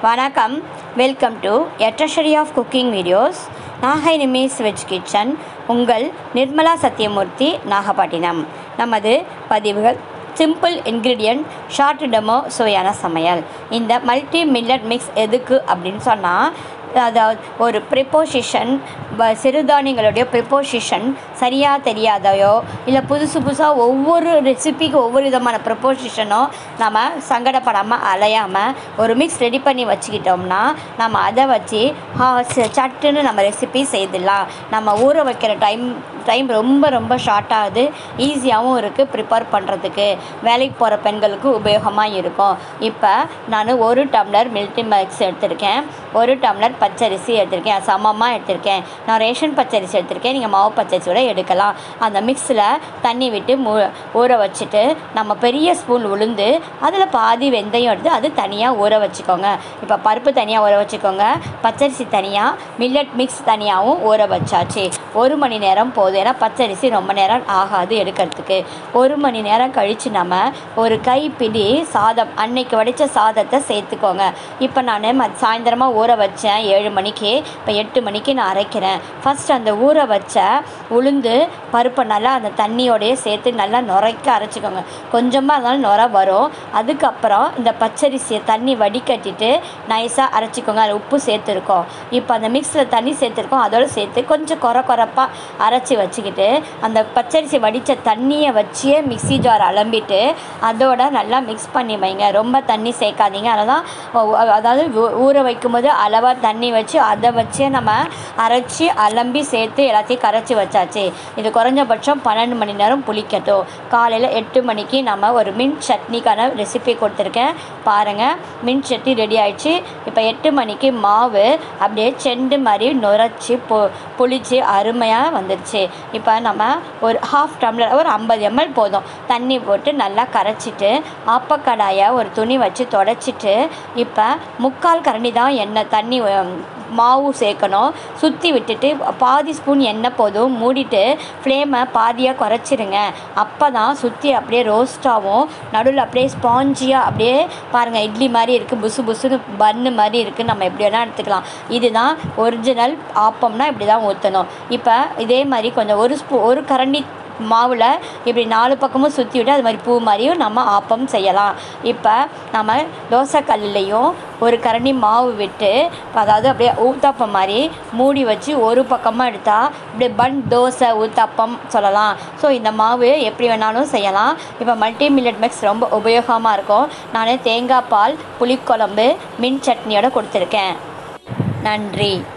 வணக்கம் welcome to a treasury of cooking videos Nagai நிமேஸ் veg kitchen உங்கள் நிர்மலா சத்யமூர்த்தி நாகப்பட்டினம் நமது பதிவுகள் சிம்பிள் இன்க்ரீடியன்ட் ஷார்ட் டெமோ சுவையான சமையல் இந்த மல்டி மில்லட் மிக்ஸ் எதுக்கு அப்படின்னு சொன்னால் அதாவது ஒரு ப்ரிப்போசிஷன் சிறுதானியங்களுடைய ப்ரிப்போசிஷன் சரியாக தெரியாதையோ இல்லை புதுசு புதுசாக ஒவ்வொரு ரெசிபிக்கு ஒவ்வொரு விதமான ப்ரிப்போசிஷனோ நம்ம சங்கடப்படாமல் அலையாமல் ஒரு மிக்ஸ் ரெடி பண்ணி வச்சுக்கிட்டோம்னா நம்ம அதை வச்சு ஆ, ச- சட்டுன்னு நம்ம ரெசிபி செய்திடலாம் நம்ம ஊற வைக்கிற டைம் டைம் ரொம்ப ரொம்ப ஷார்ட் ஆகுது ஈஸியாகவும் இருக்குது ப்ரிப்பேர் பண்ணுறதுக்கு வேலைக்கு போகிற பெண்களுக்கு உபயோகமாக இருக்கும் இப்போ நான் ஒரு டம்ளர் மில்டி மிக்ஸ் எடுத்திருக்கேன் ஒரு டம்ளர் பச்சரிசி எடுத்திருக்கேன் சமமாக எடுத்திருக்கேன் நான் ரேஷன் பச்சரிசி எடுத்திருக்கேன் நீங்கள் மாவு பச்சரிசி கூட எடுக்கலாம் அந்த மிக்ஸில் தண்ணி விட்டு மூ ஊற வச்சுட்டு நம்ம பெரிய ஸ்பூன் உளுந்து அதில் பாதி வெந்தயம் எடுத்து அது தனியாக ஊற வச்சுக்கோங்க இப்போ பருப்பு தனியாக ஊற வச்சுக்கோங்க பச்சரிசி தனியாக மில்லட் மிக்ஸ் தனியாகவும் ஊற வச்சாச்சு ஒரு மணி நேரம் போதும் ஏன்னா பச்சரிசி ரொம்ப நேரம் ஆகாது எடுக்கிறதுக்கு ஒரு மணி நேரம் கழித்து நம்ம ஒரு கைப்பிடி சாதம் அன்னைக்கு வடித்த சாதத்தை சேர்த்துக்கோங்க இப்போ நான் ம சாயந்தரமாக ஊற வச்சேன் ஏழு மணிக்கு இப்போ எட்டு மணிக்கு நான் அரைக்கிறேன் ஃபஸ்ட் அந்த ஊற வச்ச உளுந்து பருப்பை நல்லா அந்த தண்ணியோடயே சேர்த்து நல்லா நுரைக்க அரைச்சிக்கோங்க கொஞ்சமாக இருந்தாலும் நுர வரும் அதுக்கப்புறம் இந்த பச்சரிசியை தண்ணி வடிகட்டிட்டு நைஸாக அரைச்சிக்கோங்க அதில் உப்பு சேர்த்துருக்கோம் இப்போ அந்த மிக்ஸில் தண்ணி சேர்த்துருக்கோம் அதோடு சேர்த்து கொஞ்சம் குறை குறைப்பாக அரைச்சி வச்சுக்கிட்டு அந்த பச்சரிசி வடித்த தண்ணியை வச்சே மிக்ஸி ஜார் அலம்பிட்டு அதோட நல்லா மிக்ஸ் பண்ணி வைங்க ரொம்ப தண்ணி சேர்க்காதீங்க அதனால் அதாவது ஊ- ஊற வைக்கும்போது அளவாக தண்ணி வச்சு அதை வச்சே நம்ம அரைச்சி அலம்பி சேர்த்து எல்லாத்தையும் கரைச்சி வச்சாச்சு இது குறைஞ்சபட்சம் பன்னெண்டு மணி நேரம் புளிக்கட்டும் காலையில் எட்டு மணிக்கு நம்ம ஒரு மின் சட்னிக்கான ரெசிபி கொடுத்துருக்கேன் பாருங்கள் மின் சட்னி ரெடி ஆயிடுச்சு இப்போ எட்டு மணிக்கு மாவு அப்படியே செண்டு மாதிரி நுரைச்சி பொ புளிச்சு அருமையாக வந்துருச்சு இப்போ நம்ம ஒரு ஹாஃப் டம்ளர் ஒரு ஐம்பது எம்எல் போதும் தண்ணி போட்டு நல்லா கரைச்சிட்டு ஆப்பக்கடாயை ஒரு துணி வச்சு தொடச்சிட்டு இப்போ முக்கால் கரண்டி தான் எண்ணெய் தண்ணி உம், மாவு சேர்க்கணும் சுற்றி விட்டுட்டு பாதி ஸ்பூன் எண்ணெய் போதும் மூடிட்டு ஃப்ளேமை பாதியாக குறைச்சிருங்க அப்போ தான் சுற்றி அப்படியே ரோஸ்டாகவும் நடுவில் அப்படியே ஸ்பாஞ்சியாக அப்படியே பாருங்கள் இட்லி மாதிரி இருக்குது புசு புசுன்னு பன்னு மாதிரி இருக்குது நம்ம எப்படி வேணால் எடுத்துக்கலாம் இதுதான் ஒரிஜினல் ஆப்பம்னா இப்படி தான் ஊற்றணும் இப்போ இதே மாதிரி கொஞ்சம் ஒரு ஸ்பூ ஒரு கரண்டி மாவில் இப்படி நாலு பக்கமும் சுற்றி விட்டு அது மாதிரி பூ மாதிரியும் நம்ம ஆப்பம் செய்யலாம் இப்போ நம்ம தோசைக்கல்லையும் ஒரு கரண்டி மாவு விட்டு அதாவது அப்படியே ஊத்தாப்பம் மாதிரி மூடி வச்சு ஒரு பக்கமாக எடுத்தால் அப்படியே பன் தோசை ஊத்தாப்பம் சொல்லலாம் ஸோ இந்த மாவு எப்படி வேணாலும் செய்யலாம் இப்போ மல்டி மில்லட் மிக்ஸ் ரொம்ப உபயோகமாக இருக்கும் நான் தேங்காய் பால் புளிக்குழம்பு மின் சட்னியோட கொடுத்துருக்கேன் நன்றி